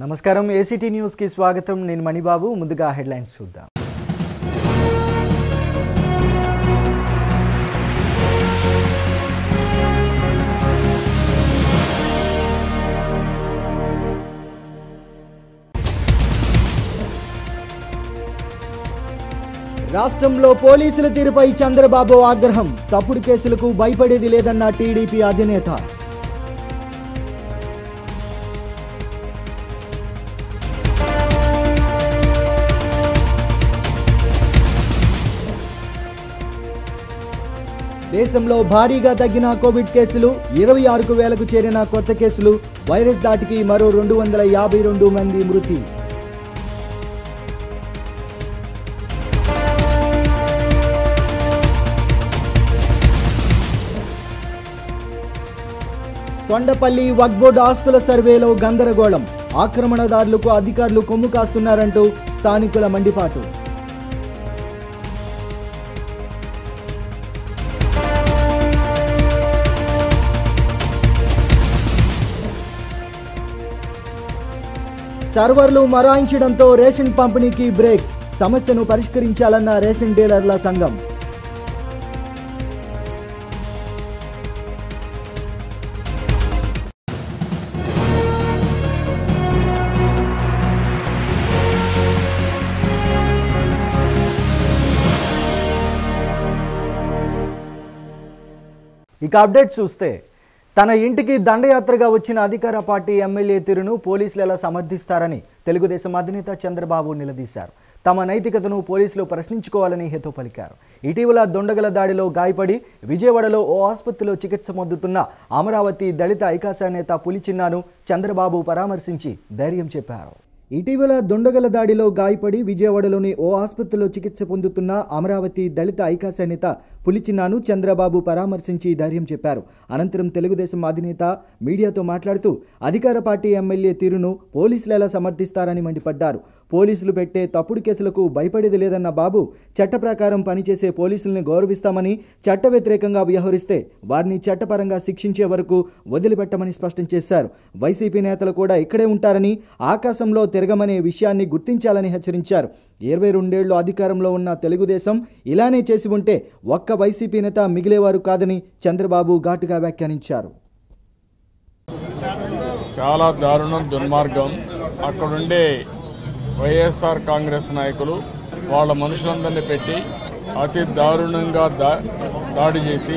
నమస్కారం ఏసీటీ న్యూస్కి స్వాగతం నేను మణిబాబు ముందుగా హెడ్లైన్స్ చూద్దాం రాష్ట్రంలో పోలీసుల తీరుపై చంద్రబాబు ఆగ్రహం తప్పుడు కేసులకు భయపడేది లేదన్న టీడీపీ అధినేత దేశంలో భారీగా తగ్గిన కోవిడ్ కేసులు ఇరవై ఆరుకు వేలకు చేరిన కొత్త కేసులు వైరస్ దాటికి మరో రెండు వందల యాభై రెండు మంది మృతి కొండపల్లి వక్బోర్డు ఆస్తుల సర్వేలో గందరగోళం ఆక్రమణదారులకు అధికారులు కొమ్ము కాస్తున్నారంటూ స్థానికుల మండిపాటు సర్వర్లు మరాయించడంతో రేషన్ పంపిణీకి బ్రేక్ సమస్యను పరిష్కరించాలన్న రేషన్ డీలర్ల సంఘం ఇక అప్డేట్ చూస్తే తన ఇంటికి దండయాత్రగా వచ్చిన అధికార పార్టీ ఎమ్మెల్యే తీరును పోలీసులు ఎలా సమర్థిస్తారని తెలుగుదేశం అధినేత చంద్రబాబు నిలదీశారు తమ నైతికతను పోలీసులు ప్రశ్నించుకోవాలని హితో పలికారు ఇటీవల దొండగల దాడిలో గాయపడి విజయవాడలో ఓ ఆసుపత్రిలో చికిత్స పొందుతున్న అమరావతి దళిత ఐకాస నేత పులిచిన్నాను చంద్రబాబు పరామర్శించి ధైర్యం చెప్పారు ఇటీవల దొండగల దాడిలో గాయపడి విజయవాడలోని ఓ ఆసుపత్రిలో చికిత్స పొందుతున్న అమరావతి దళిత ఐకాస నేత పులిచిన్నాను చంద్రబాబు పరామర్శించి ధైర్యం చెప్పారు అనంతరం తెలుగుదేశం అధినేత మీడియాతో మాట్లాడుతూ అధికార పార్టీ ఎమ్మెల్యే తీరును పోలీసులు ఎలా సమర్థిస్తారని మండిపడ్డారు పోలీసులు పెట్టే తప్పుడు కేసులకు భయపడేది లేదన్న బాబు చట్ట ప్రకారం పనిచేసే పోలీసుల్ని గౌరవిస్తామని చట్ట వ్యతిరేకంగా వ్యవహరిస్తే వారిని చట్టపరంగా శిక్షించే వరకు వదిలిపెట్టమని స్పష్టం చేశారు వైసీపీ నేతలు కూడా ఇక్కడే ఉంటారని ఆకాశంలో తిరగమనే విషయాన్ని గుర్తించాలని హెచ్చరించారు ఇరవై రెండేళ్లు అధికారంలో ఉన్న తెలుగుదేశం ఇలానే చేసి ఉంటే ఒక్క వైసీపీ నేత మిగిలేవారు కాదని చంద్రబాబు ఘాటుగా వ్యాఖ్యానించారు చాలా దారుణం దుర్మార్గం అక్కడుండే వైఎస్ఆర్ కాంగ్రెస్ నాయకులు వాళ్ళ మనుషులందరినీ పెట్టి అతి దారుణంగా దా దాడి చేసి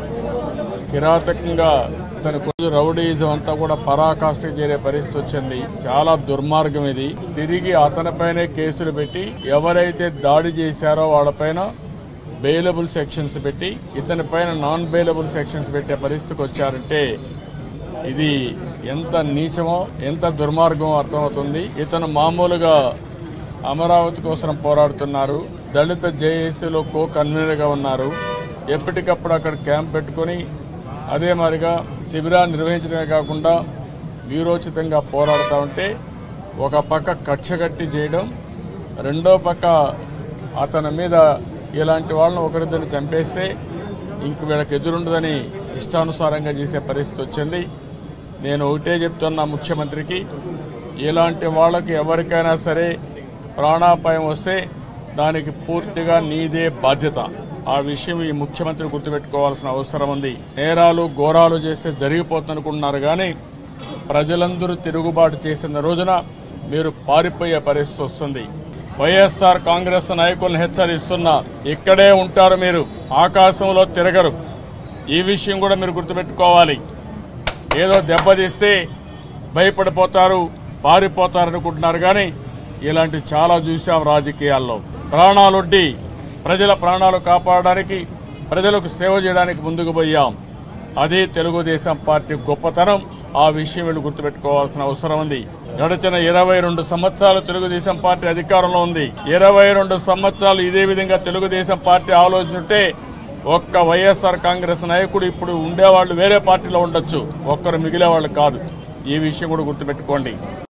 కిరాతకంగా తన కొంచెం రౌడీజం అంతా కూడా పరాకాష్ఠకి చేరే పరిస్థితి వచ్చింది చాలా దుర్మార్గం ఇది తిరిగి అతనిపైనే కేసులు పెట్టి ఎవరైతే దాడి చేశారో వాళ్ళపైన బెయిలబుల్ సెక్షన్స్ పెట్టి ఇతని పైన నాన్ బెయిలబుల్ సెక్షన్స్ పెట్టే పరిస్థితికి వచ్చారంటే ఇది ఎంత నీచమో ఎంత దుర్మార్గమో అర్థమవుతుంది ఇతను మామూలుగా అమరావతి కోసం పోరాడుతున్నారు దళిత జేఏసీలో కో కన్వీనర్గా ఉన్నారు ఎప్పటికప్పుడు అక్కడ క్యాంప్ పెట్టుకొని అదే మాదిరిగా శిబిరాన్ని నిర్వహించడమే కాకుండా వీరోచితంగా పోరాడుతూ ఉంటే ఒక పక్క కక్షగట్టి చేయడం రెండో పక్క అతని మీద ఇలాంటి వాళ్ళని ఒకరిద్దరిని చంపేస్తే ఇంక వీళ్ళకి ఎదురుండదని ఇష్టానుసారంగా చేసే పరిస్థితి వచ్చింది నేను ఒకటే చెప్తున్నా ముఖ్యమంత్రికి ఇలాంటి వాళ్ళకి ఎవరికైనా సరే ప్రాణాపాయం వస్తే దానికి పూర్తిగా నీదే బాధ్యత ఆ విషయం ఈ ముఖ్యమంత్రి గుర్తుపెట్టుకోవాల్సిన అవసరం ఉంది నేరాలు ఘోరాలు చేస్తే జరిగిపోతుందనుకుంటున్నారు కానీ ప్రజలందరూ తిరుగుబాటు చేసిన రోజున మీరు పారిపోయే పరిస్థితి వస్తుంది వైఎస్ఆర్ కాంగ్రెస్ నాయకులను హెచ్చరిస్తున్నా ఇక్కడే ఉంటారు మీరు ఆకాశంలో తిరగరు ఈ విషయం కూడా మీరు గుర్తుపెట్టుకోవాలి ఏదో దెబ్బతీస్తే భయపడిపోతారు పారిపోతారు అనుకుంటున్నారు కానీ ఇలాంటి చాలా చూసాం రాజకీయాల్లో ప్రాణాలొడ్డి ప్రజల ప్రాణాలు కాపాడడానికి ప్రజలకు సేవ చేయడానికి ముందుకు పోయాం అది తెలుగుదేశం పార్టీ గొప్పతనం ఆ విషయం వీళ్ళు గుర్తుపెట్టుకోవాల్సిన అవసరం ఉంది గడిచిన ఇరవై రెండు సంవత్సరాలు తెలుగుదేశం పార్టీ అధికారంలో ఉంది ఇరవై రెండు సంవత్సరాలు ఇదే విధంగా తెలుగుదేశం పార్టీ ఆలోచించుంటే ఒక్క వైఎస్ఆర్ కాంగ్రెస్ నాయకుడు ఇప్పుడు ఉండేవాళ్ళు వేరే పార్టీలో ఉండొచ్చు ఒక్కరు మిగిలే వాళ్ళు కాదు ఈ విషయం కూడా గుర్తుపెట్టుకోండి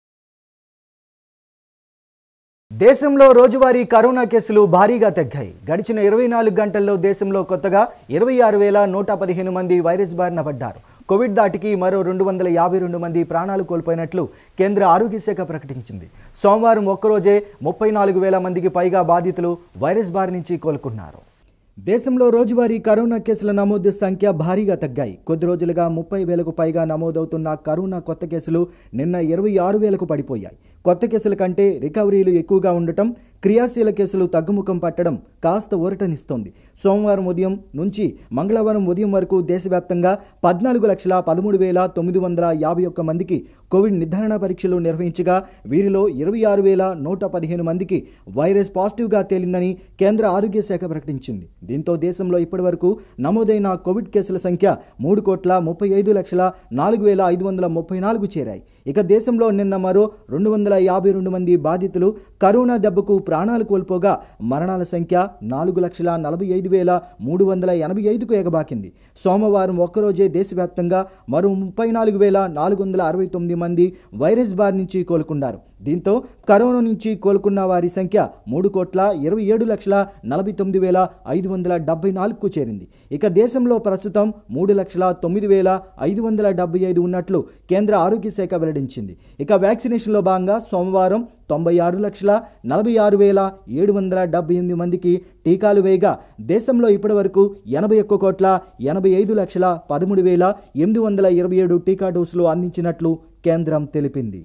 దేశంలో రోజువారీ కరోనా కేసులు భారీగా తగ్గాయి గడిచిన ఇరవై నాలుగు గంటల్లో దేశంలో కొత్తగా ఇరవై ఆరు వేల నూట పదిహేను మంది వైరస్ బారిన పడ్డారు కోవిడ్ దాటికి మరో రెండు వందల యాభై రెండు మంది ప్రాణాలు కోల్పోయినట్లు కేంద్ర ఆరోగ్య శాఖ ప్రకటించింది సోమవారం ఒక్కరోజే ముప్పై నాలుగు వేల మందికి పైగా బాధితులు వైరస్ బారి నుంచి కోలుకున్నారు దేశంలో రోజువారీ కరోనా కేసుల నమోదు సంఖ్య భారీగా తగ్గాయి కొద్ది రోజులుగా ముప్పై వేలకు పైగా నమోదవుతున్న కరోనా కొత్త కేసులు నిన్న ఇరవై ఆరు వేలకు పడిపోయాయి కొత్త కేసుల కంటే రికవరీలు ఎక్కువగా ఉండటం క్రియాశీల కేసులు తగ్గుముఖం పట్టడం కాస్త ఊరటనిస్తోంది సోమవారం ఉదయం నుంచి మంగళవారం ఉదయం వరకు దేశవ్యాప్తంగా పద్నాలుగు లక్షల పదమూడు వేల తొమ్మిది వందల యాభై ఒక్క మందికి కోవిడ్ నిర్ధారణ పరీక్షలు నిర్వహించగా వీరిలో ఇరవై ఆరు వేల నూట పదిహేను మందికి వైరస్ పాజిటివ్గా తేలిందని కేంద్ర ఆరోగ్య శాఖ ప్రకటించింది దీంతో దేశంలో ఇప్పటివరకు నమోదైన కోవిడ్ కేసుల సంఖ్య మూడు కోట్ల ముప్పై ఐదు లక్షల నాలుగు వేల ఐదు వందల ముప్పై నాలుగు చేరాయి ఇక దేశంలో నిన్న మరో రెండు వందల యాభై రెండు మంది బాధితులు కరోనా దెబ్బకు ప్రాణాలు కోల్పోగా మరణాల సంఖ్య నాలుగు లక్షల నలభై ఐదు వేల మూడు వందల ఎనభై ఐదుకు ఎగబాకింది సోమవారం ఒక్కరోజే దేశవ్యాప్తంగా మరో ముప్పై నాలుగు వేల నాలుగు వందల అరవై తొమ్మిది మంది వైరస్ బారి నుంచి కోలుకున్నారు దీంతో కరోనా నుంచి కోలుకున్న వారి సంఖ్య మూడు కోట్ల ఇరవై ఏడు లక్షల నలభై తొమ్మిది వేల ఐదు వందల డెబ్బై నాలుగుకు చేరింది ఇక దేశంలో ప్రస్తుతం మూడు లక్షల తొమ్మిది వేల ఐదు వందల డెబ్బై ఐదు ఉన్నట్లు కేంద్ర ఆరోగ్య శాఖ వెల్లడించింది ఇక వ్యాక్సినేషన్లో భాగంగా సోమవారం తొంభై ఆరు లక్షల నలభై ఆరు వేల ఏడు వందల డెబ్బై ఎనిమిది మందికి టీకాలు వేయగా దేశంలో ఇప్పటివరకు ఎనభై ఒక్క కోట్ల ఎనభై ఐదు లక్షల పదమూడు వేల ఎనిమిది వందల ఇరవై ఏడు టీకా డోసులు అందించినట్లు కేంద్రం తెలిపింది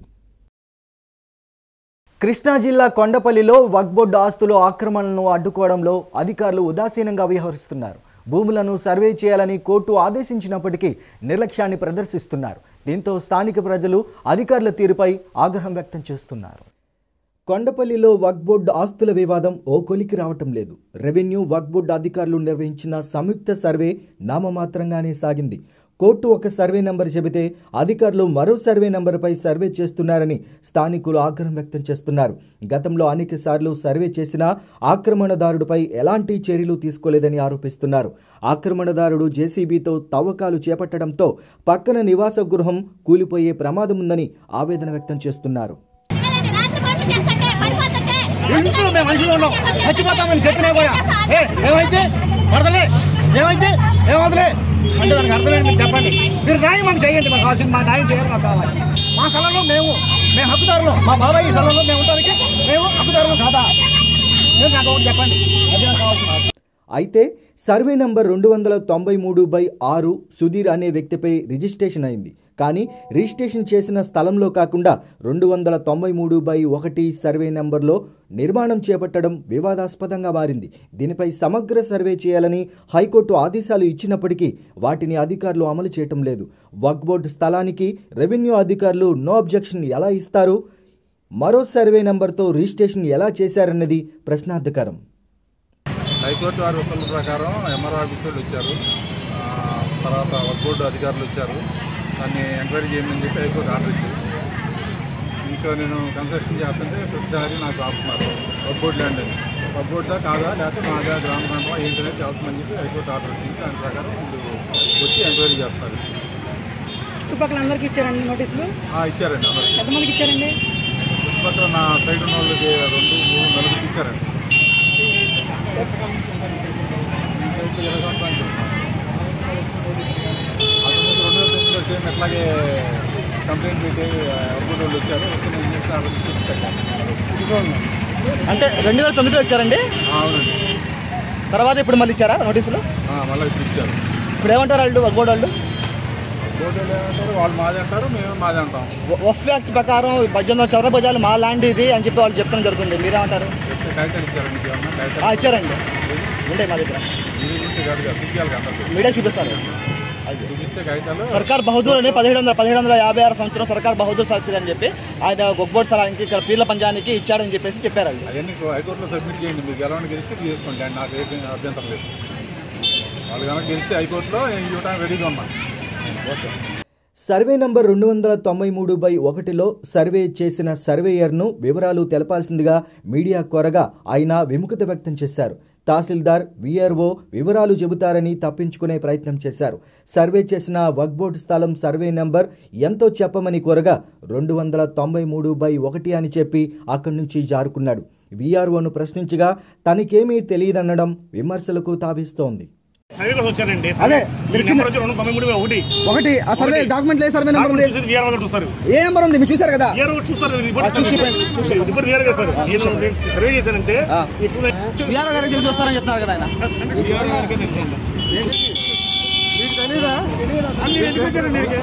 కృష్ణా జిల్లా కొండపల్లిలో వక్బోర్డు ఆస్తుల ఆక్రమణలను అడ్డుకోవడంలో అధికారులు ఉదాసీనంగా వ్యవహరిస్తున్నారు భూములను సర్వే చేయాలని కోర్టు ఆదేశించినప్పటికీ నిర్లక్ష్యాన్ని ప్రదర్శిస్తున్నారు దీంతో స్థానిక ప్రజలు అధికారుల తీరుపై ఆగ్రహం వ్యక్తం చేస్తున్నారు కొండపల్లిలో వక్ బోర్డు ఆస్తుల వివాదం ఓ కొలికి రావటం లేదు రెవెన్యూ వక్ బోర్డు అధికారులు నిర్వహించిన సంయుక్త సర్వే నామమాత్రంగానే సాగింది కోర్టు ఒక సర్వే నంబర్ చెబితే అధికారులు మరో సర్వే నంబర్పై సర్వే చేస్తున్నారని స్థానికులు ఆగ్రహం వ్యక్తం చేస్తున్నారు గతంలో అనేక సార్లు సర్వే చేసినా ఆక్రమణదారుడిపై ఎలాంటి చర్యలు తీసుకోలేదని ఆరోపిస్తున్నారు ఆక్రమణదారుడు జేసీబీతో తవ్వకాలు చేపట్టడంతో పక్కన నివాస గృహం కూలిపోయే ప్రమాదం ఉందని ఆవేదన వ్యక్తం చేస్తున్నారు రాత్రి పనులు చేస్తుంటే పడిపోతుంటే ఇంట్లో మేము మనుషులు ఉన్నాం చచ్చిపోతామని చెప్పినా కూడా ఏ ఏమైతే వరదలే ఏమైతే ఏమవుతులే అంటే దానికి అర్థమైంది మీరు చెప్పండి మీరు న్యాయం మాకు చేయండి మాకు కావాల్సింది మా న్యాయం చేయాలి మాకు కావాలి మా స్థలంలో మేము మేము హక్కుదారులు మా బాబాయ్ ఈ స్థలంలో మేము ఉండడానికి మేము హక్కుదారులు కాదా మీరు నాకు ఒకటి చెప్పండి అది నాకు కావాల్సింది అయితే సర్వే నంబర్ రెండు వందల తొంభై మూడు బై ఆరు సుధీర్ అనే వ్యక్తిపై రిజిస్ట్రేషన్ అయింది కానీ రిజిస్ట్రేషన్ చేసిన స్థలంలో కాకుండా రెండు వందల తొంభై మూడు బై ఒకటి సర్వే నంబర్లో నిర్మాణం చేపట్టడం వివాదాస్పదంగా మారింది దీనిపై సమగ్ర సర్వే చేయాలని హైకోర్టు ఆదేశాలు ఇచ్చినప్పటికీ వాటిని అధికారులు అమలు చేయటం లేదు వక్ బోర్డు స్థలానికి రెవెన్యూ అధికారులు నో అబ్జెక్షన్ ఎలా ఇస్తారు మరో సర్వే నంబర్తో రిజిస్ట్రేషన్ ఎలా చేశారన్నది ప్రశ్నార్థకరం హైకోర్టు వారి ఉత్తర్వుల ప్రకారం ఎంఆర్ఓ ఆఫీస్ వాళ్ళు వచ్చారు ఆ, తర్వాత వర్క్ బోర్డు అధికారులు వచ్చారు దాన్ని ఎంక్వైరీ చేయమని చెప్పి హైకోర్టు ఆర్డర్ ఇచ్చారు ఇంకా నేను కన్స్ట్రక్షన్ చేస్తుంటే ప్రతిసారి నాకు ఆపుతున్నారు వర్క్ బోర్డు ల్యాండ్ అని వర్క్ బోర్డుదా కాదా లేకపోతే మాదా గ్రామ ప్రాంతం ఏంటనేది తెలుస్తుందని చెప్పి హైకోర్టు ఆర్డర్ వచ్చింది దాని ప్రకారం వీళ్ళు వచ్చి ఎంక్వైరీ చేస్తారు చుట్టుపక్కల అందరికి ఇచ్చారండి నోటీసులు ఆ, ఇచ్చారండి అందరికి ఎంతమందికి ఇచ్చారండి చుట్టుపక్కల నా సైడ్ ఉన్న వాళ్ళకి రెండు మూడు నలుగురికి ఇచ్చారండి ఈ సైడ్లో ఇరవై సంవత్సరాలు అంతకుముందు రెండు వేల తొమ్మిదిలో సేమ్ ఇట్లాగే కంప్లైంట్ పెట్టి ఎవరి వాళ్ళు వచ్చారు వచ్చి నేను చేసిన ఆర్డర్ తీసుకొచ్చి పెట్టాను అంటే రెండు వేల తొమ్మిదిలో వచ్చారండి ఆ, అవునండి తర్వాత ఇప్పుడు మళ్ళీ ఇచ్చారా నోటీసులు ఆ, మళ్ళీ ఇప్పుడు ఇచ్చారు ఇప్పుడు ఏమంటారు వాళ్ళు వగ్గోడు వాళ్ళు బోర్డు ఏమంటారు వాళ్ళు మాది అంటారు మేము మాది అంటాం వఫ్ యాక్ట్ ప్రకారం పద్దెనిమిది చౌర భుజాలు మా ల్యాండ్ ఇది అని చెప్పి వాళ్ళు చెప్తాం జరుగుతుంది మీరేమంటారు చెప్తే కాగితాలు ఇచ్చారు మీకు ఏమన్నా ఆ, కాగితాలు ఇచ్చారండి ఉండే మా దగ్గర ఇది చూస్తే కాదు కదా చూపించాలి కదా అందరికీ. మీడియా చూపిస్తారు చూపిస్తే కాగితాలు సర్కార్ బహదూర్ అని పదిహేడు వందల పదిహేడు వందల యాభై ఆరు సంవత్సరం సర్కార్ బహదూర్ శాస్త్రి అని చెప్పి ఆయన గొగ్గోడ్ స్థలానికి ఇక్కడ పీర్ల పంజానికి ఇచ్చాడని చెప్పేసి చెప్పారు వాళ్ళు అవన్నీ హైకోర్టులో సబ్మిట్ చేయండి మీరు గెలవని గెలిస్తే తీసుకోండి అండి నాకు ఏ అభ్యంతరం లేదు వాళ్ళు కనుక గెలిస్తే హైకోర్టులో నేను ఇవ్వడానికి రెడీగా ఉన్నా సర్వే నంబర్ రెండు వందల తొంభై మూడు బై ఒకటిలో సర్వే చేసిన సర్వేయర్ను వివరాలు తెలపాల్సిందిగా మీడియా కోరగా ఆయన విముఖత వ్యక్తం చేశారు తహసీల్దార్ విఆర్ఓ వివరాలు చెబుతారని తప్పించుకునే ప్రయత్నం చేశారు సర్వే చేసిన వక్బోర్డ్ స్థలం సర్వే నంబర్ ఎంతో చెప్పమని కోరగా రెండు వందల తొంభై మూడు బై ఒకటి అని చెప్పి అక్కడి నుంచి జారుకున్నాడు విఆర్ఓను ప్రశ్నించగా తనకేమీ తెలియదనడం విమర్శలకు తావిస్తోంది సర్వే కోసం వచ్చానండి అదే, మీరు మీరు కింద- నెంబర్ వచ్చి రెండు తొంభై మూడు ఒకటి ఒకటి ఆ సర్వే ఒకటి. డాక్యుమెంట్ ఏ సర్వే నెంబర్ ఉంది డాక్యుమెంట్ చూసేది వీఆర్ గారు చూస్తారు ఏ నెంబర్ ఉంది మీరు చూసారు కదా వీఆర్ గారు చూస్తారు రిపోర్ట్ ఆ, చూసి ఇస్తారు. చూసి. రిపోర్ట్ వీఆర్ గారు చేస్తారు నేను నేను సర్వే చేశానంటే ఆ. ఇప్పుడు బీఆర్ గారు చేసి చూస్తారని చెప్తున్నారు కదా ఆయన వీఆర్ గారికి నేను ఇస్తాను. మీకు తెలీదా? అన్ని ఎందుకు వచ్చారండి ఇక్కడికి?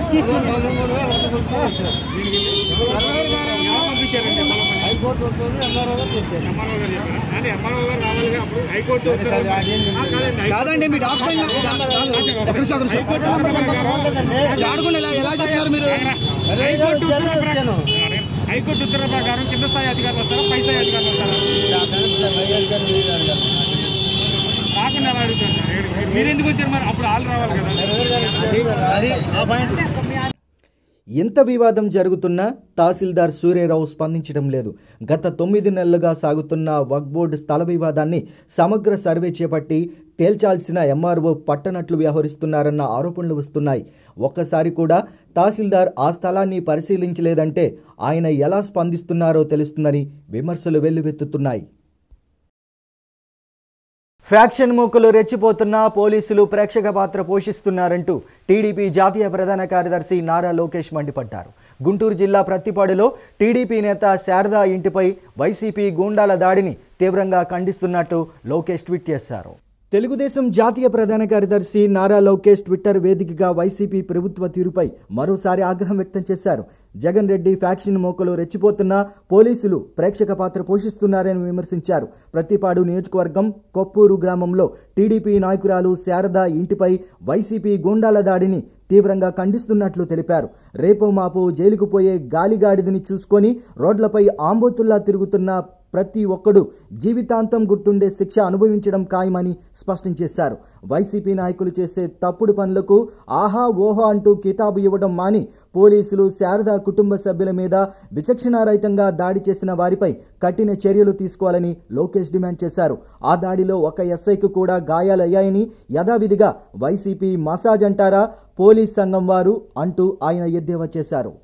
ఎవరు పంపించారండి ఎంఆర్ఓ గారు? ఎంఆర్ఓ గారు చెప్పారా? అంటే ఎంఆర్ఓ గారు రావాలిగా అప్పుడు హైకోర్టు ఉత్తర్వులు- ఆ, కాదండి, కాదండి మీ డాక్యుమెంట్ ఒక నిమిషం ఒక నిమిషం ఆడుకుని ఎలా ఎలా చేస్తున్నారు మీరు హైకోర్టు ఉత్తర్వుల ప్రకారం- హైకోర్టు ఉత్తర్వుల ప్రకారం కింద స్థాయి అధికారులు వస్తారా పై స్థాయి అధికారులు వస్తారా రాకుండా ఎలా అడుగుతారు సార్? మీరు- మీరు ఎందుకు వచ్చారు మరి అప్పుడు వాళ్ళు రావాలి కదా ఎంత వివాదం జరుగుతున్నా తహసీల్దార్ సూర్యరావు స్పందించడం లేదు గత తొమ్మిది నెలలుగా సాగుతున్న వక్ బోర్డు స్థల వివాదాన్ని సమగ్ర సర్వే చేపట్టి తేల్చాల్సిన ఎంఆర్ఓ పట్టనట్లు వ్యవహరిస్తున్నారన్న ఆరోపణలు వస్తున్నాయి ఒక్కసారి కూడా తహసీల్దార్ ఆ స్థలాన్ని పరిశీలించలేదంటే ఆయన ఎలా స్పందిస్తున్నారో తెలుస్తుందని విమర్శలు వెల్లువెత్తుతున్నాయి ఫ్యాక్షన్ మూకులు రెచ్చిపోతున్న పోలీసులు ప్రేక్షక పాత్ర పోషిస్తున్నారంటూ టీడీపీ జాతీయ ప్రధాన కార్యదర్శి నారా లోకేష్ మండిపడ్డారు గుంటూరు జిల్లా ప్రత్తిపాడులో టీడీపీ నేత శారదా ఇంటిపై వైసీపీ గూండాల దాడిని తీవ్రంగా ఖండిస్తున్నట్టు లోకేష్ ట్వీట్ చేశారు తెలుగుదేశం జాతీయ ప్రధాన కార్యదర్శి నారా లోకేష్ ట్విట్టర్ వేదికగా వైసీపీ ప్రభుత్వ తీరుపై మరోసారి ఆగ్రహం వ్యక్తం చేశారు జగన్ రెడ్డి ఫ్యాక్షన్ మోకలు రెచ్చిపోతున్న పోలీసులు ప్రేక్షక పాత్ర పోషిస్తున్నారని విమర్శించారు ప్రతిపాడు నియోజకవర్గం కొప్పూరు గ్రామంలో టీడీపీ నాయకురాలు శారద ఇంటిపై వైసీపీ గూండాల దాడిని తీవ్రంగా ఖండిస్తున్నట్లు తెలిపారు రేపు మాపు జైలుకు పోయే గాలిగాడిదని చూసుకొని రోడ్లపై ఆంబోతుల్లా తిరుగుతున్న ప్రతి ఒక్కడు జీవితాంతం గుర్తుండే శిక్ష అనుభవించడం ఖాయమని స్పష్టం చేశారు వైసీపీ నాయకులు చేసే తప్పుడు పనులకు ఆహా ఓహో అంటూ కితాబు ఇవ్వడం మాని పోలీసులు శారదా కుటుంబ సభ్యుల మీద విచక్షణారహితంగా దాడి చేసిన వారిపై కఠిన చర్యలు తీసుకోవాలని లోకేష్ డిమాండ్ చేశారు ఆ దాడిలో ఒక ఎస్ఐకి కూడా గాయాలయ్యాయని యథావిధిగా వైసీపీ మసాజ్ అంటారా పోలీస్ సంఘం వారు అంటూ ఆయన ఎద్దేవా చేశారు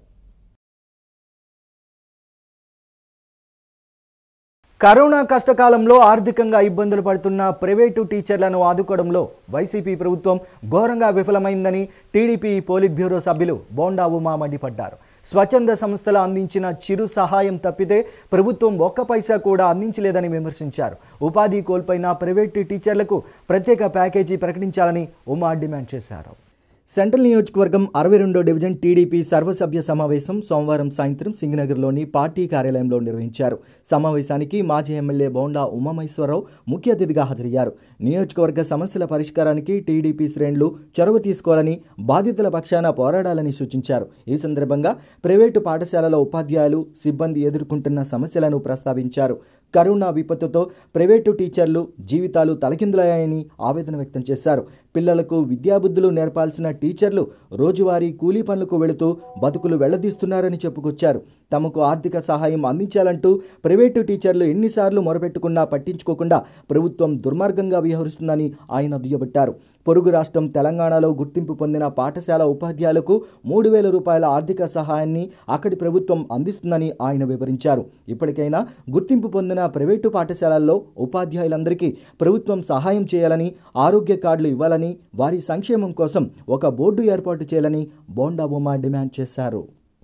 కరోనా కష్టకాలంలో ఆర్థికంగా ఇబ్బందులు పడుతున్న ప్రైవేటు టీచర్లను ఆదుకోవడంలో వైసీపీ ప్రభుత్వం ఘోరంగా విఫలమైందని టీడీపీ పోలిట్ బ్యూరో సభ్యులు బోండా ఉమా మండిపడ్డారు స్వచ్ఛంద సంస్థలు అందించిన చిరు సహాయం తప్పితే ప్రభుత్వం ఒక్క పైసా కూడా అందించలేదని విమర్శించారు ఉపాధి కోల్పోయిన ప్రైవేటు టీచర్లకు ప్రత్యేక ప్యాకేజీ ప్రకటించాలని ఉమా డిమాండ్ చేశారు సెంట్రల్ నియోజకవర్గం అరవై రెండో డివిజన్ టీడీపీ సర్వసభ్య సమావేశం సోమవారం సాయంత్రం సింగనగర్లోని పార్టీ కార్యాలయంలో నిర్వహించారు సమావేశానికి మాజీ ఎమ్మెల్యే బోండా ఉమామహేశ్వరరావు ముఖ్య అతిథిగా హాజరయ్యారు నియోజకవర్గ సమస్యల పరిష్కారానికి టీడీపీ శ్రేణులు చొరవ తీసుకోవాలని బాధితుల పక్షాన పోరాడాలని సూచించారు ఈ సందర్భంగా ప్రైవేటు పాఠశాలల ఉపాధ్యాయులు సిబ్బంది ఎదుర్కొంటున్న సమస్యలను ప్రస్తావించారు కరోనా విపత్తుతో ప్రైవేటు టీచర్లు జీవితాలు తలకిందులయ్యాయని ఆవేదన వ్యక్తం చేశారు పిల్లలకు విద్యాబుద్ధులు నేర్పాల్సిన టీచర్లు రోజువారీ కూలీ పనులకు వెళుతూ బతుకులు వెళ్లదీస్తున్నారని చెప్పుకొచ్చారు తమకు ఆర్థిక సహాయం అందించాలంటూ ప్రైవేటు టీచర్లు ఎన్నిసార్లు మొరపెట్టుకున్నా పట్టించుకోకుండా ప్రభుత్వం దుర్మార్గంగా వ్యవహరిస్తుందని ఆయన దుయ్యబట్టారు పొరుగు రాష్ట్రం తెలంగాణలో గుర్తింపు పొందిన పాఠశాల ఉపాధ్యాయులకు మూడు వేల రూపాయల ఆర్థిక సహాయాన్ని అక్కడి ప్రభుత్వం అందిస్తుందని ఆయన వివరించారు ఇప్పటికైనా గుర్తింపు పొందిన ప్రైవేటు పాఠశాలల్లో ఉపాధ్యాయులందరికీ ప్రభుత్వం సహాయం చేయాలని ఆరోగ్య కార్డులు ఇవ్వాలని వారి సంక్షేమం కోసం ఒక బోర్డు ఏర్పాటు చేయాలని బోండా బొమ్మ డిమాండ్ చేశారు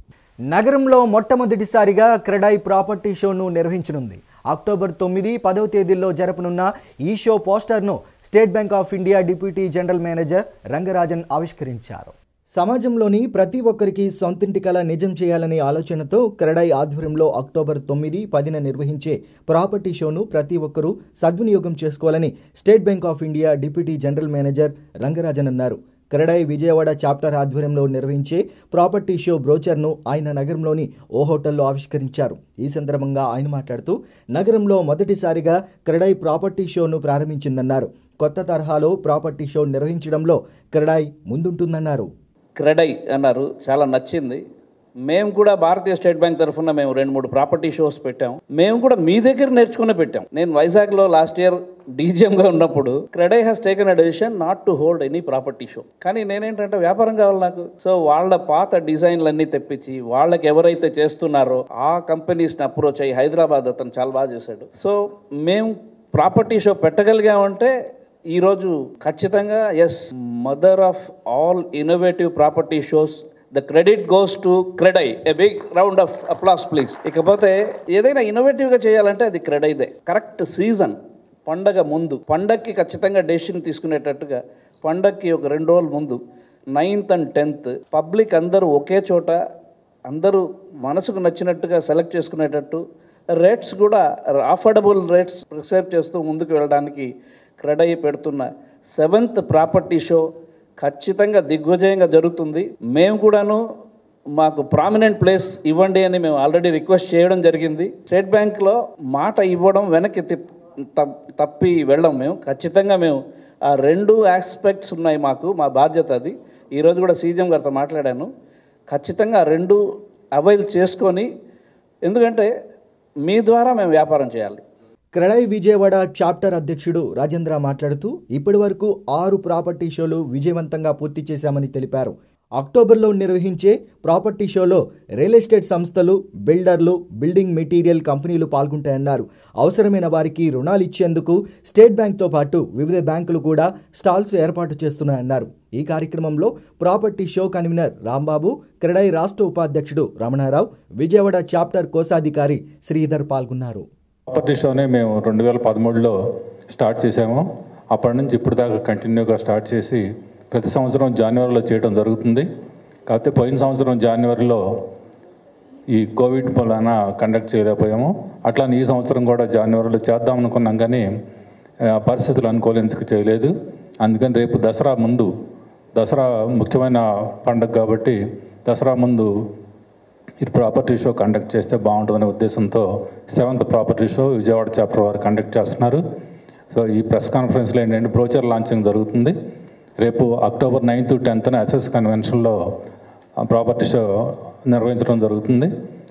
నగరంలో మొట్టమొదటిసారిగా క్రెడై ప్రాపర్టీ షోను నిర్వహించనుంది అక్టోబర్ తొమ్మిది పదవ తేదీల్లో జరపనున్న ఈ షో పోస్టర్ను State Bank of India deputy general manager Rangarajan ఆవిష్కరించారు సమాజంలోని ప్రతి ఒక్కరికి సొంతింటి కళ నిజం చేయాలనే ఆలోచనతో క్రెడై ఆధ్వర్యంలో అక్టోబర్ తొమ్మిది పదిన నిర్వహించే ప్రాపర్టీ షోను ప్రతి ఒక్కరూ సద్వినియోగం చేసుకోవాలని State Bank of India deputy general manager Rangarajan అన్నారు క్రెడై విజయవాడ చాప్టర్ ఆధ్వర్యంలో నిర్వహించే ప్రాపర్టీ షో బ్రోచర్ను ఆయన నగరంలోని ఓ హోటల్లో ఆవిష్కరించారు ఈ సందర్భంగా ఆయన మాట్లాడుతూ నగరంలో మొదటిసారిగా క్రెడై ప్రాపర్టీ షోను ప్రారంభించిందన్నారు కొత్త తరహాలో ప్రాపర్టీ షో నిర్వహించడంలో క్రెడై ముందుంటుందన్నారు క్రెడై అన్నారు చాలా నచ్చింది మేము కూడా భారతీయ స్టేట్ బ్యాంక్ తరఫున మేము రెండు మూడు ప్రాపర్టీ షోస్ పెట్టాం మేము కూడా మీ దగ్గర నేర్చుకునే పెట్టాం నేను వైజాగ్లో లాస్ట్ ఇయర్ డీజీఎంగా ఉన్నప్పుడు CREDAI has taken a decision not to hold any property show కానీ నేనేంటంటే వ్యాపారం కావాలి నాకు సో వాళ్ళ పాత డిజైన్లన్నీ తెప్పించి వాళ్ళకి ఎవరైతే చేస్తున్నారో ఆ కంపెనీస్ని అప్రోచ్ అయ్యి హైదరాబాద్ అతను చాలా బాగా చేశాడు సో మేము ప్రాపర్టీ షో పెట్టగలిగామంటే ఈరోజు ఖచ్చితంగా as mother of all innovative property shows the credit goes to CREDAI a big round of applause please ఇకపోతే ఏదైనా ఇన్నోవేటివ్గా చేయాలంటే అది క్రెడైదే కరెక్ట్ సీజన్ పండగ ముందు పండగకి ఖచ్చితంగా డెసిషన్ తీసుకునేటట్టుగా పండగకి ఒక రెండు రోజుల ముందు నైన్త్ అండ్ టెన్త్ పబ్లిక్ అందరూ ఒకే చోట అందరూ మనసుకు నచ్చినట్టుగా సెలెక్ట్ చేసుకునేటట్టు రేట్స్ కూడా అఫోర్డబుల్ రేట్స్ ప్రిసైవ్ చేస్తూ ముందుకు వెళ్ళడానికి క్రెడై పెడుతున్న సెవెంత్ ప్రాపర్టీ షో ఖచ్చితంగా దిగ్విజయంగా జరుగుతుంది మేము కూడాను మాకు ప్రామినెంట్ ప్లేస్ ఇవ్వండి అని మేము ఆల్రెడీ రిక్వెస్ట్ చేయడం జరిగింది స్టేట్ బ్యాంక్లో మాట ఇవ్వడం వెనక్కి తిప్- తప్- తప్పి వెళ్ళం మేము ఖచ్చితంగా మేము ఆ రెండు ఆస్పెక్ట్స్ ఉన్నాయి మాకు మా బాధ్యత అది ఈరోజు కూడా సీజం గారితో మాట్లాడాను ఖచ్చితంగా ఆ రెండు అవైల్ చేసుకొని ఎందుకంటే మీ ద్వారా మేము వ్యాపారం చేయాలి క్రెడై విజయవాడ చాప్టర్ అధ్యక్షుడు రాజేంద్ర మాట్లాడుతూ ఇప్పటి వరకు ఆరు ప్రాపర్టీ షోలు విజయవంతంగా పూర్తి చేశామని తెలిపారు అక్టోబర్లో నిర్వహించే ప్రాపర్టీ షోలో రియల్ ఎస్టేట్ సంస్థలు బిల్డర్లు బిల్డింగ్ మెటీరియల్ కంపెనీలు పాల్గొంటాయన్నారు అవసరమైన వారికి రుణాలు ఇచ్చేందుకు స్టేట్ బ్యాంక్తో పాటు వివిధ బ్యాంకులు కూడా స్టాల్స్ ఏర్పాటు చేస్తున్నాయన్నారు ఈ కార్యక్రమంలో property show convener Rambabu CREDAI రాష్ట్ర ఉపాధ్యక్షుడు రమణారావు విజయవాడ చాప్టర్ కోశాధికారి శ్రీధర్ పాల్గొన్నారు ప్రాపర్టీ షోనే మేము రెండు వేల పదమూడులో స్టార్ట్ చేసాము అప్పటి నుంచి ఇప్పుడు దాకా కంటిన్యూగా స్టార్ట్ చేసి ప్రతి సంవత్సరం జనవరిలో చేయడం జరుగుతుంది కాకపోతే పోయిన సంవత్సరం జనవరిలో ఈ కోవిడ్ వలన కండక్ట్ చేయలేకపోయాము అట్లానే ఈ సంవత్సరం కూడా జనవరిలో చేద్దాం అనుకున్నాం కానీ ఆ, పరిస్థితులు అనుకూలించక చేయలేదు అందుకని రేపు దసరా ముందు దసరా ముఖ్యమైన పండుగ కాబట్టి దసరా ముందు ఈ ప్రాపర్టీ షో కండక్ట్ చేస్తే బాగుంటుందనే ఉద్దేశంతో seventh property show Vijayawada chapter వారు కండక్ట్ చేస్తున్నారు సో ఈ ప్రెస్ కాన్ఫరెన్స్లో ఏంటంటే బ్రోచర్ లాంచింగ్ జరుగుతుంది రేపు అక్టోబర్ నైన్త్ టెన్త్న ఎస్ఎస్ కన్వెన్షన్లో ప్రాపర్టీ షో నిర్వహించడం జరుగుతుంది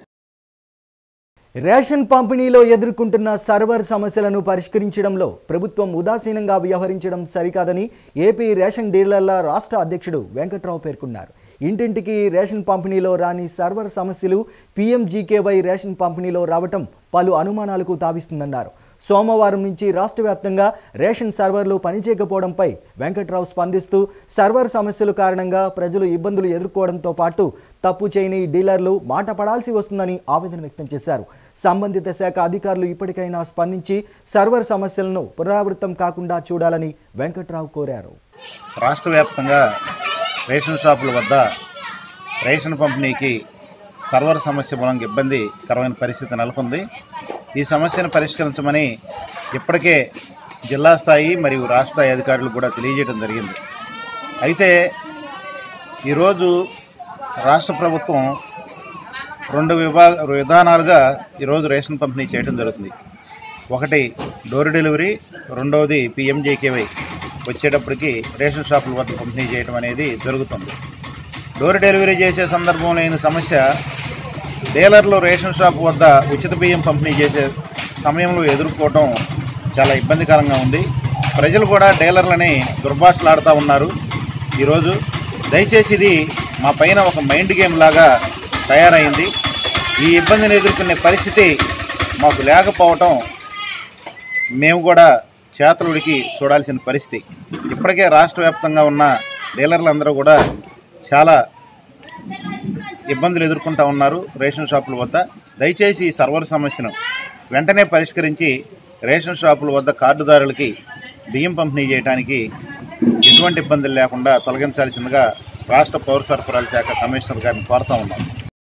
రేషన్ పంపిణీలో ఎదుర్కొంటున్న సర్వర్ సమస్యలను పరిష్కరించడంలో ప్రభుత్వం ఉదాసీనంగా వ్యవహరించడం సరికాదని ఏపీ రేషన్ డీలర్ల రాష్ట్ర అధ్యక్షుడు వెంకట్రావు పేర్కొన్నారు ఇంటింటికి రేషన్ పంపిణీలో రాని సర్వర్ సమస్యలు పీఎంజీకేవై రేషన్ పంపిణీలో రావటం పలు అనుమానాలకు తావిస్తుందన్నారు సోమవారం నుంచి రాష్ట్ర వ్యాప్తంగా రేషన్ సర్వర్లు పనిచేయకపోవడంపై వెంకట్రావు స్పందిస్తూ సర్వర్ సమస్యల కారణంగా ప్రజలు ఇబ్బందులు ఎదుర్కోవడంతో పాటు తప్పు చేయని డీలర్లు మాట పడాల్సి వస్తుందని ఆవేదన వ్యక్తం చేశారు సంబంధిత శాఖ అధికారులు ఇప్పటికైనా స్పందించి సర్వర్ సమస్యలను పునరావృతం కాకుండా చూడాలని వెంకట్రావు కోరారు రాష్ట్ర వ్యాప్తంగా రేషన్ షాపుల వద్ద రేషన్ పంపిణీకి సర్వర్ సమస్య మూలంగా ఇబ్బందికరమైన పరిస్థితి నెలకొంది ఈ సమస్యను పరిష్కరించమని ఇప్పటికే జిల్లా స్థాయి మరియు రాష్ట్ర స్థాయి అధికారులు కూడా తెలియజేయడం జరిగింది అయితే ఈరోజు రాష్ట్ర ప్రభుత్వం రెండు విభాగ విధానాలుగా ఈరోజు రేషన్ పంపిణీ చేయడం జరుగుతుంది ఒకటి డోర్ డెలివరీ రెండవది పిఎంజేకేవై వచ్చేటప్పటికి రేషన్ షాపుల వద్ద పంపిణీ చేయడం అనేది జరుగుతుంది డోర్ డెలివరీ చేసే సందర్భంలో అయిన సమస్య డీలర్లు రేషన్ షాప్ వద్ద ఉచిత బియ్యం పంపిణీ చేసే సమయంలో ఎదుర్కోవడం చాలా ఇబ్బందికరంగా ఉంది ప్రజలు కూడా డీలర్లని దుర్భాషలాడుతూ ఉన్నారు ఈరోజు దయచేసి ఇది మా పైన ఒక మైండ్ గేమ్ లాగా తయారైంది ఈ ఇబ్బందిని ఎదుర్కొనే పరిస్థితి మాకు లేకపోవటం మేము కూడా చేతలుడికి చూడాల్సిన పరిస్థితి ఇప్పటికే రాష్ట్ర వ్యాప్తంగా ఉన్న డీలర్లందరూ కూడా చాలా ఇబ్బందులు ఎదుర్కొంటా ఉన్నారు రేషన్ షాపుల వద్ద దయచేసి ఈ సర్వర్ సమస్యను వెంటనే పరిష్కరించి రేషన్ షాపుల వద్ద కార్డుదారులకి బియ్యం పంపిణీ చేయడానికి ఎటువంటి ఇబ్బందులు లేకుండా తొలగించాల్సిందిగా రాష్ట్ర పౌర సరఫరాల శాఖ కమిషనర్ గారిని కోరుతా ఉన్నాం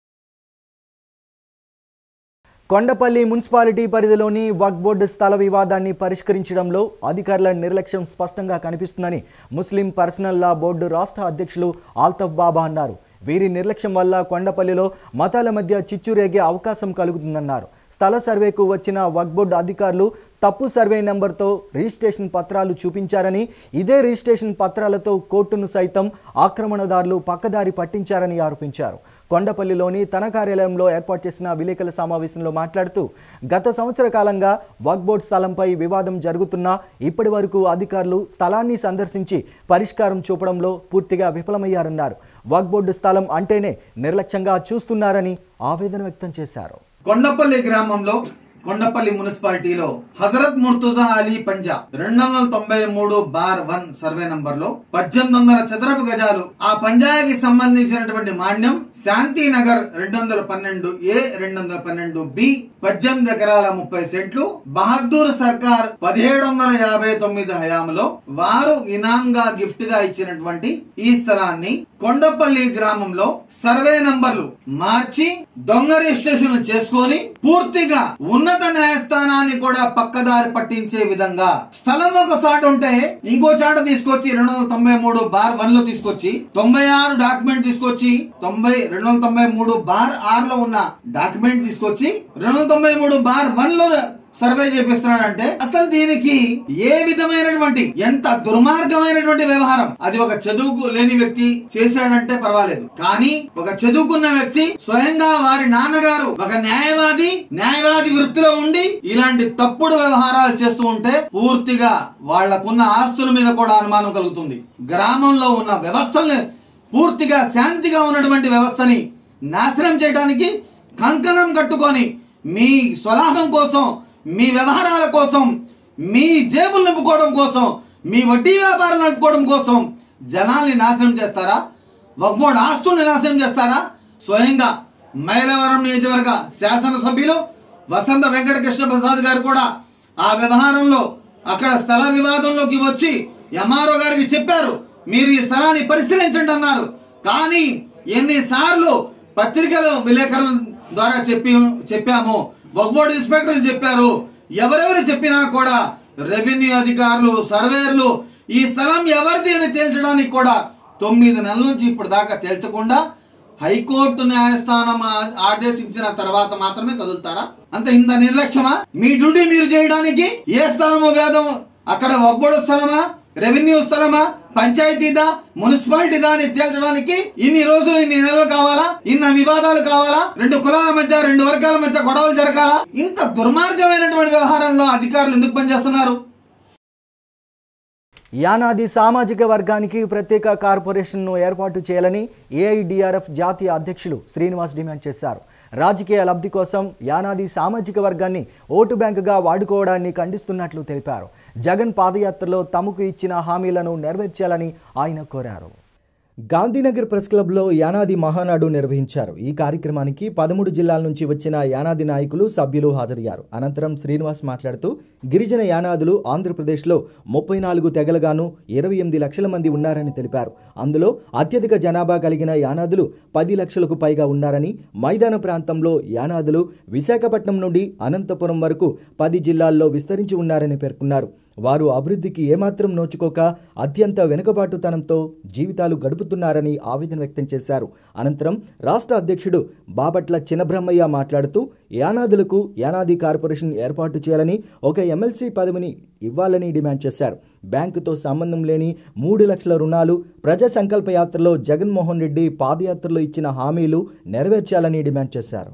కొండపల్లి మున్సిపాలిటీ పరిధిలోని వక్ బోర్డు స్థల వివాదాన్ని పరిష్కరించడంలో అధికారుల నిర్లక్ష్యం స్పష్టంగా కనిపిస్తుందని ముస్లిం పర్సనల్ లా బోర్డు రాష్ట్ర అధ్యక్షులు ఆల్తఫ్ బాబా అన్నారు వీరి నిర్లక్ష్యం వల్ల కొండపల్లిలో మతాల మధ్య చిచ్చు రేగే అవకాశం కలుగుతుందన్నారు స్థల సర్వేకు వచ్చిన వక్ బోర్డు అధికారులు తప్పు సర్వే నెంబర్తో రిజిస్ట్రేషన్ పత్రాలు చూపించారని ఇదే రిజిస్ట్రేషన్ పత్రాలతో కోర్టును సైతం ఆక్రమణదారులు పక్కదారి పట్టించారని ఆరోపించారు కొండపల్లిలోని తన కార్యాలయంలో ఏర్పాటు చేసిన విలేకరుల సమావేశంలో మాట్లాడుతూ గత సంవత్సర కాలంగా వక్ బోర్డు స్థలంపై వివాదం జరుగుతున్నా ఇప్పటి వరకు అధికారులు స్థలాన్ని సందర్శించి పరిష్కారం చూపడంలో పూర్తిగా విఫలమయ్యారన్నారు వక్ బోర్డు స్థలం అంటేనే నిర్లక్ష్యంగా చూస్తున్నారని ఆవేదన వ్యక్తం చేశారు కొండపల్లి గ్రామంలో కొండపల్లి మున్సిపాలిటీలో హజరత్ ముర్తుజా అలీ పంజా రెండు వందల తొంభై మూడు బార్ వన్ సర్వే నంబర్ లో పద్దెనిమిది వందల చదరపు గజాలు ఆ పంజాకి సంబంధించినటువంటి మాన్యం శాంతి నగర్ రెండు వందల పన్నెండు ఏ రెండు వందల పన్నెండు బి పద్దెనిమిది ఎకరాల ముప్పై సెంట్లు బహదూర్ సర్కార్ పదిహేడు వందల యాభై తొమ్మిది హయాంలో వారు ఇనాంగా గిఫ్ట్ గా ఇచ్చినటువంటి ఈ స్థలాన్ని కొండపల్లి గ్రామంలో సర్వే నంబర్లు మార్చి దొంగ రిజిస్ట్రేషన్ చేసుకొని పూర్తిగా ఉన్నత న్యాయస్థానాన్ని కూడా పక్కదారి పట్టించే విధంగా స్థలం ఒక చాట ఉంటే ఇంకో చాట తీసుకొచ్చి రెండు వందల తొంభై మూడు బార్ వన్ లో తీసుకొచ్చి తొంభై ఆరు డాక్యుమెంట్ తీసుకొచ్చి తొంభై రెండు వందల తొంభై మూడు బార్ ఆరు లో ఉన్న డాక్యుమెంట్ తీసుకొచ్చి రెండు వందల తొంభై మూడు బార్ వన్ లో సర్వే చేపిస్తున్నాడంటే అసలు దీనికి ఏ విధమైనటువంటి ఎంత దుర్మార్గమైనటువంటి వ్యవహారం అది ఒక చదువుకు లేని వ్యక్తి చేశాడంటే పర్వాలేదు కానీ ఒక చదువుకున్న వ్యక్తి స్వయంగా వారి నాన్నగారు ఒక న్యాయవాది న్యాయవాది వృత్తిలో ఉండి ఇలాంటి తప్పుడు వ్యవహారాలు చేస్తూ ఉంటే పూర్తిగా వాళ్లకున్న ఆస్తుల మీద కూడా అనుమానం కలుగుతుంది గ్రామంలో ఉన్న వ్యవస్థల్ని పూర్తిగా శాంతిగా ఉన్నటువంటి వ్యవస్థని నాశనం చేయడానికి కంకణం కట్టుకొని మీ స్వలాభం కోసం మీ వ్యవహారాల కోసం మీ జేబులు నింపుకోవడం కోసం మీ వడ్డీ వ్యాపారం నడుపుకోవడం కోసం జనాల్ని నాశనం చేస్తారా వగ్మోడు ఆస్తుల్ని నాశనం చేస్తారా స్వయంగా మైలవరం నియోజకవర్గ శాసనసభ్యులు వసంత వెంకట కృష్ణ ప్రసాద్ గారు కూడా ఆ వ్యవహారంలో అక్కడ స్థల వివాదంలోకి వచ్చి ఎంఆర్ఓ గారికి చెప్పారు మీరు ఈ స్థలాన్ని పరిశీలించండి అన్నారు కానీ ఎన్నిసార్లు పత్రికలు విలేకరుల ద్వారా చెప్పి చెప్పాము బొగ్బోర్డు ఇన్స్పెక్టర్లు చెప్పారు ఎవరెవరు చెప్పినా కూడా రెవెన్యూ అధికారులు సర్వేర్లు ఈ స్థలం ఎవరిది అని తేల్చడానికి కూడా తొమ్మిది నెలల నుంచి ఇప్పుడు దాకా తేల్చకుండా హైకోర్టు న్యాయస్థానం ఆ- ఆదేశించిన తర్వాత మాత్రమే కదులుతారా అంత ఇంత నిర్లక్ష్యమా మీ డ్యూటీ మీరు చేయడానికి ఏ స్థలము వేదం అక్కడ ఒబ్బడు స్థలమా రెవెన్యూ స్థలమా పంచాయతీదా మున్సిపాలిటీదా అని తేల్చడానికి ఇన్ని రోజులు ఇన్ని నెలలు కావాలా ఇన్న వివాదాలు కావాలా రెండు కులాల మధ్య రెండు వర్గాల మధ్య గొడవలు జరగాలా ఇంత దుర్మార్గమైనటువంటి వ్యవహారంలో అధికారులు ఎందుకు పనిచేస్తున్నారు యానాది సామాజిక వర్గానికి ప్రత్యేక కార్పొరేషన్ను ఏర్పాటు చేయాలని ఏఐడిఆర్ఎఫ్ జాతీయ అధ్యక్షులు శ్రీనివాస్ డిమాండ్ చేశారు రాజకీయ లబ్ధి కోసం యానాది సామాజిక వర్గాన్ని ఓటు బ్యాంకుగా వాడుకోవడాన్ని ఖండిస్తున్నట్లు తెలిపారు జగన్ పాదయాత్రలో తమకు ఇచ్చిన హామీలను నెరవేర్చాలని ఆయన కోరారు గాంధీనగర్ ప్రెస్ క్లబ్లో యానాది మహానాడు నిర్వహించారు ఈ కార్యక్రమానికి పదమూడు జిల్లాల నుంచి వచ్చిన యానాది నాయకులు సభ్యులు హాజరయ్యారు అనంతరం శ్రీనివాస్ మాట్లాడుతూ గిరిజన యానాదులు ఆంధ్రప్రదేశ్లో ముప్పై నాలుగు తెగలుగాను ఇరవై ఎనిమిది లక్షల మంది ఉన్నారని తెలిపారు అందులో అత్యధిక జనాభా కలిగిన యానాదులు పది లక్షలకు పైగా ఉన్నారని మైదాన ప్రాంతంలో యానాదులు విశాఖపట్నం నుండి అనంతపురం వరకు పది జిల్లాల్లో విస్తరించి ఉన్నారని పేర్కొన్నారు వారు అభివృద్ధికి ఏమాత్రం నోచుకోక అత్యంత వెనుకబాటుతనంతో జీవితాలు గడుపుతున్నారని ఆవేదన వ్యక్తం చేశారు అనంతరం రాష్ట్ర అధ్యక్షుడు బాపట్ల చిన్నబ్రహ్మయ్య మాట్లాడుతూ యానాదులకు యానాది కార్పొరేషన్ ఏర్పాటు చేయాలని ఒక ఎమ్మెల్సీ పదవిని ఇవ్వాలని డిమాండ్ చేశారు బ్యాంకుతో సంబంధం లేని మూడు లక్షల రుణాలు ప్రజా సంకల్ప యాత్రలో జగన్మోహన్ రెడ్డి పాదయాత్రలో ఇచ్చిన హామీలు నెరవేర్చాలని డిమాండ్ చేశారు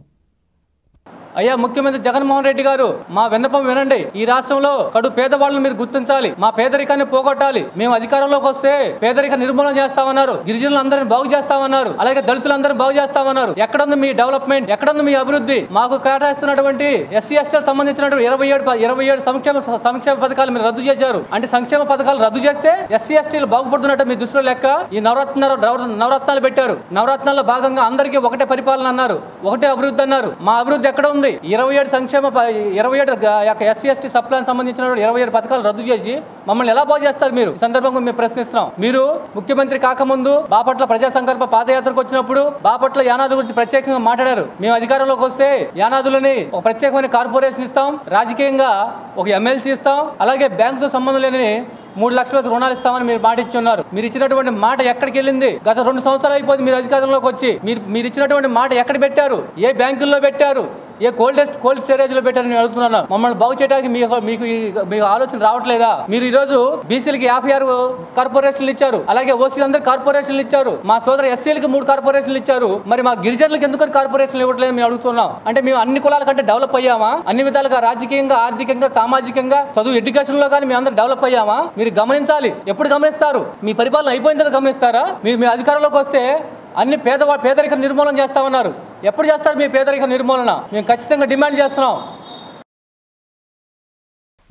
అయ్యా ముఖ్యమంత్రి జగన్మోహన్ రెడ్డి గారు మా విన్నపం వినండి ఈ రాష్ట్రంలో కడు పేదవాళ్ళని మీరు గుర్తించాలి మా పేదరికాన్ని పోగొట్టాలి మేము అధికారంలోకి వస్తే పేదరిక నిర్మూలన చేస్తామన్నారు గిరిజనులందరినీ బాగు చేస్తామన్నారు అలాగే దళితులందరినీ బాగు చేస్తామన్నారు ఎక్కడుంది మీ డెవలప్మెంట్ ఎక్కడుంది మీ అభివృద్ధి మాకు కేటాయిస్తున్నటువంటి ఎస్సీ ఎస్టీలకు సంబంధించినటువంటి ఇరవై ఏడు ప- ఇరవై ఏడు సంక్షేమ సంక్షేమ పథకాలు మీరు రద్దు చేశారు అంటే సంక్షేమ పథకాలు రద్దు చేస్తే ఎస్సీ ఎస్టీలు బాగుపడుతున్నట్టు మీ దృష్టిలో లెక్క ఈ నవరత్న నవ- నవరత్నాలు పెట్టారు నవరత్నాల్లో భాగంగా అందరికీ ఒకటే పరిపాలన అన్నారు ఒకటే అభివృద్ధి అన్నారు మా అభివృద్ధి ఎక్కడ ఉంది ఇరవై ఏడు సంక్షేమ ప- ఇరవై ఏడు ఎస్సీ ఎస్టీ సప్లాన్ సంబంధించిన ఇరవై ఏడు పథకాలు రద్దు చేసి మమ్మల్ని ఎలా బాగు చేస్తారు మీరు ఈ సందర్భంగా మేము ప్రశ్నిస్తున్నాం మీరు ముఖ్యమంత్రి కాకముందు బాపట్ల ప్రజా సంకల్ప పాదయాత్రకు వచ్చినప్పుడు బాపట్ల యానాది గురించి ప్రత్యేకంగా మాట్లాడారు మేము అధికారంలోకి వస్తే యానాదులని ఒక ప్రత్యేకమైన కార్పొరేషన్ ఇస్తాం రాజకీయంగా ఒక ఎమ్మెల్సీ ఇస్తాం అలాగే బ్యాంకుతో సంబంధం లేని మూడు లక్షల రుణాలు ఇస్తామని మీరు మాట ఇచ్చి ఉన్నారు మీరు ఇచ్చినటువంటి మాట ఎక్కడికి వెళ్ళింది గత రెండు సంవత్సరాలు అయిపోయింది మీరు అధికారంలోకి వచ్చి మీరు మీరు ఇచ్చినటువంటి మాట ఎక్కడ పెట్టారు ఏ బ్యాంకుల్లో పెట్టారు ఏ కోల్డ్ కోల్డ్ స్టోరేజ్ లో పెట్టారని నేను అడుగుతున్నాను మమ్మల్ని బాగు చేయడానికి మీకు మీకు ఈ- మీకు ఆలోచన రావట్లేదా మీరు ఈ రోజు బీసీలకి యాభై ఆరు కార్పొరేషన్లు ఇచ్చారు అలాగే ఓసీలందరూ కార్పొరేషన్లు ఇచ్చారు మా సోదర ఎస్సీలకి మూడు కార్పొరేషన్లు ఇచ్చారు మరి మా గిరిజనులకు ఎందుకు కార్పొరేషన్లు ఇవ్వట్లేదు మేము అడుగుతున్నాం అంటే మేము అన్ని కులాల కంటే డెవలప్ అయ్యామా అన్ని విధాలుగా రాజకీయంగా ఆర్థికంగా సామాజికంగా చదువు ఎడ్యుకేషన్ లో కానీ మేము అందరూ డెవలప్ అయ్యామా మీరు గమనించాలి ఎప్పుడు గమనిస్తారు మీ పరిపాలన అయిపోయిన తర్వాత గమనిస్తారా మీరు మీ అధికారంలోకి వస్తే అన్ని పేదవా పేదరిక నిర్మూలన చేస్తామన్నారు ఎప్పుడు చేస్తారు మీ పేదరిక నిర్మూలన మేము ఖచ్చితంగా డిమాండ్ చేస్తున్నాం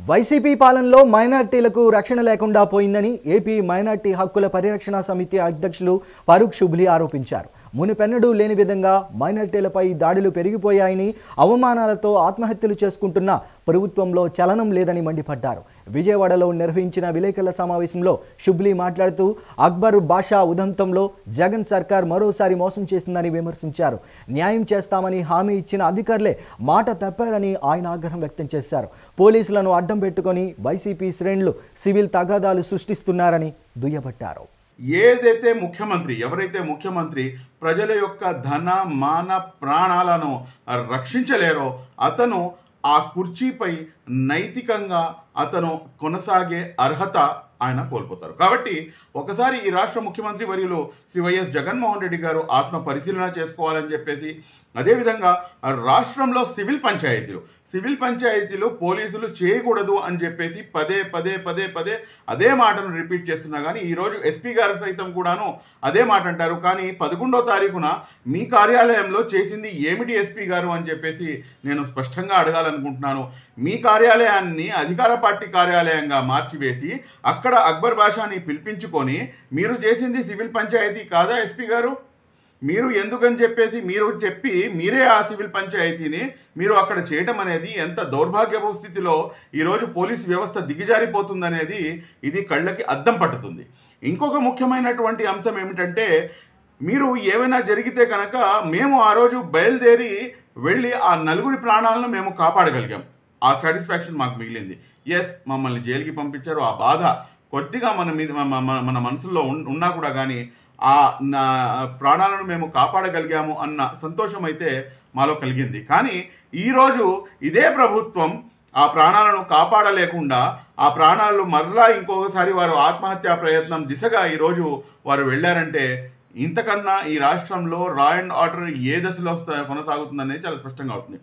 వైసీపీ పాలనలో మైనార్టీలకు రక్షణ లేకుండా పోయిందని ఏపీ మైనార్టీ హక్కుల పరిరక్షణ సమితి అధ్యక్షులు ఫరూక్ షుబ్లీ ఆరోపించారు మునిపెన్నడూ లేని విధంగా మైనార్టీలపై దాడులు పెరిగిపోయాయని అవమానాలతో ఆత్మహత్యలు చేసుకుంటున్న ప్రభుత్వంలో చలనం లేదని మండిపడ్డారు విజయవాడలో నిర్వహించిన విలేకరుల సమావేశంలో షుబ్లీ మాట్లాడుతూ అక్బర్ బాషా ఉదంతంలో జగన్ సర్కార్ మరోసారి మోసం చేసిందని విమర్శించారు న్యాయం చేస్తామని హామీ ఇచ్చిన అధికారులే మాట తప్పారని ఆయన ఆగ్రహం వ్యక్తం చేశారు పోలీసులను అడ్డం పెట్టుకొని వైసీపీ శ్రేణులు సివిల్ తగాదాలు సృష్టిస్తున్నారని దుయ్యబట్టారు ఏదైతే ముఖ్యమంత్రి ఎవరైతే ముఖ్యమంత్రి ప్రజల యొక్క ధన మాన ప్రాణాలను రక్షించలేరో అతను ఆ కుర్చీపై నైతికంగా అతను కొనసాగే అర్హత ఆయన కోల్పోతారు కాబట్టి ఒకసారి ఈ రాష్ట్ర ముఖ్యమంత్రి వర్యులు శ్రీ వైఎస్ జగన్మోహన్ రెడ్డి గారు ఆత్మ పరిశీలన చేసుకోవాలని చెప్పేసి అదేవిధంగా రాష్ట్రంలో సివిల్ పంచాయతీలు సివిల్ పంచాయతీలు పోలీసులు చేయకూడదు అని చెప్పేసి పదే పదే పదే పదే అదే మాటను రిపీట్ చేస్తున్నా కానీ ఈరోజు ఎస్పీ గారు సైతం కూడాను అదే మాట అంటారు కానీ పదకొండో తారీఖున మీ కార్యాలయంలో చేసింది ఏమిటి ఎస్పీ గారు అని చెప్పేసి నేను స్పష్టంగా అడగాలనుకుంటున్నాను మీ కార్యాలయాన్ని అధికార పార్టీ కార్యాలయంగా మార్చివేసి అక్కడ అక్బర్ బాషాని పిలిపించుకొని మీరు చేసింది సివిల్ పంచాయతీ కాదా ఎస్పీ గారు మీరు ఎందుకని చెప్పేసి మీరు చెప్పి మీరే ఆ సివిల్ పంచాయతీని మీరు అక్కడ చేయటం అనేది ఎంత దౌర్భాగ్యపు స్థితిలో ఈరోజు పోలీస్ వ్యవస్థ దిగజారిపోతుందనేది ఇది కళ్ళకి అద్దం పట్టుతుంది ఇంకొక ముఖ్యమైనటువంటి అంశం ఏమిటంటే మీరు ఏమైనా జరిగితే కనుక మేము ఆ రోజు బయలుదేరి వెళ్ళి ఆ నలుగురి ప్రాణాలను మేము కాపాడగలిగాం ఆ సాటిస్ఫాక్షన్ మాకు మిగిలింది ఎస్ మమ్మల్ని జైలుకి పంపించారు ఆ బాధ కొద్దిగా మన మీద మన- మన మన మనసులో ఉన్- ఉన్నా కూడా కానీ ఆ నా ప్రాణాలను మేము కాపాడగలిగాము అన్న సంతోషం అయితే మాలో కలిగింది కానీ ఈరోజు ఇదే ప్రభుత్వం ఆ ప్రాణాలను కాపాడలేకుండా ఆ ప్రాణాలు మరలా ఇంకొకసారి వారు ఆత్మహత్యా ప్రయత్నం దిశగా ఈరోజు వారు వెళ్ళారంటే ఇంతకన్నా ఈ రాష్ట్రంలో రా అండ్ ఆర్డర్ ఏ దశలో వస్తా- కొనసాగుతుందనేది చాలా స్పష్టంగా అవుతుంది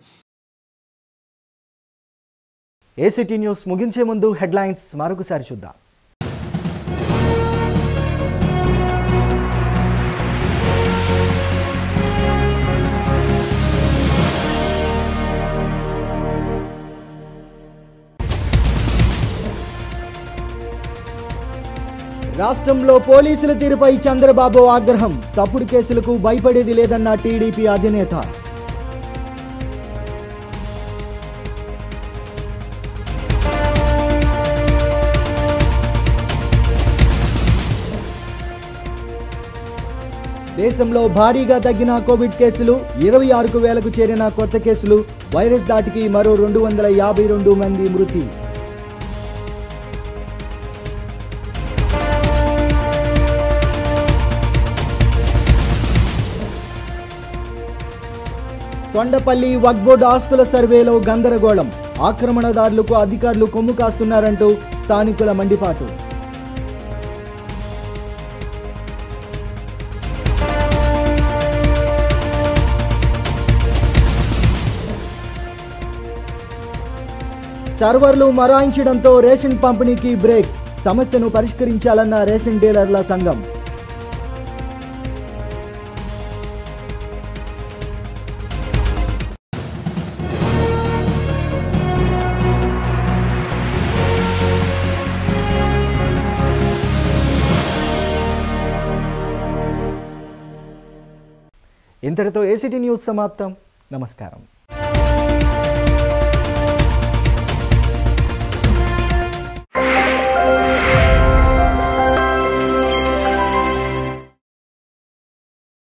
ఏసీటీ న్యూస్ ముగించే ముందు హెడ్లైన్స్ మరొకసారి చూద్దాం రాష్ట్రంలో పోలీసుల తీరుపై చంద్రబాబు ఆగ్రహం తప్పుడు కేసులకు భయపడేది లేదన్న టీడీపీ అధినేత దేశంలో భారీగా తగ్గిన కోవిడ్ కేసులు ఇరవై ఆరుకు వేలకు చేరిన కొత్త కేసులు వైరస్ దాటికి మరో రెండు వందల యాభై రెండు మంది మృతి కొండపల్లి వక్బోర్డు ఆస్తుల సర్వేలో గందరగోళం ఆక్రమణదారులకు అధికారులు కొమ్ము కాస్తున్నారంటూ స్థానికుల మండిపాటు సర్వర్లు మరాయించడంతో రేషన్ పంపిణీకి బ్రేక్ సమస్యను పరిష్కరించాలన్న రేషన్ డీలర్ల సంఘం ఇంతటితో ఏసీటీ న్యూస్ సమాప్తం నమస్కారం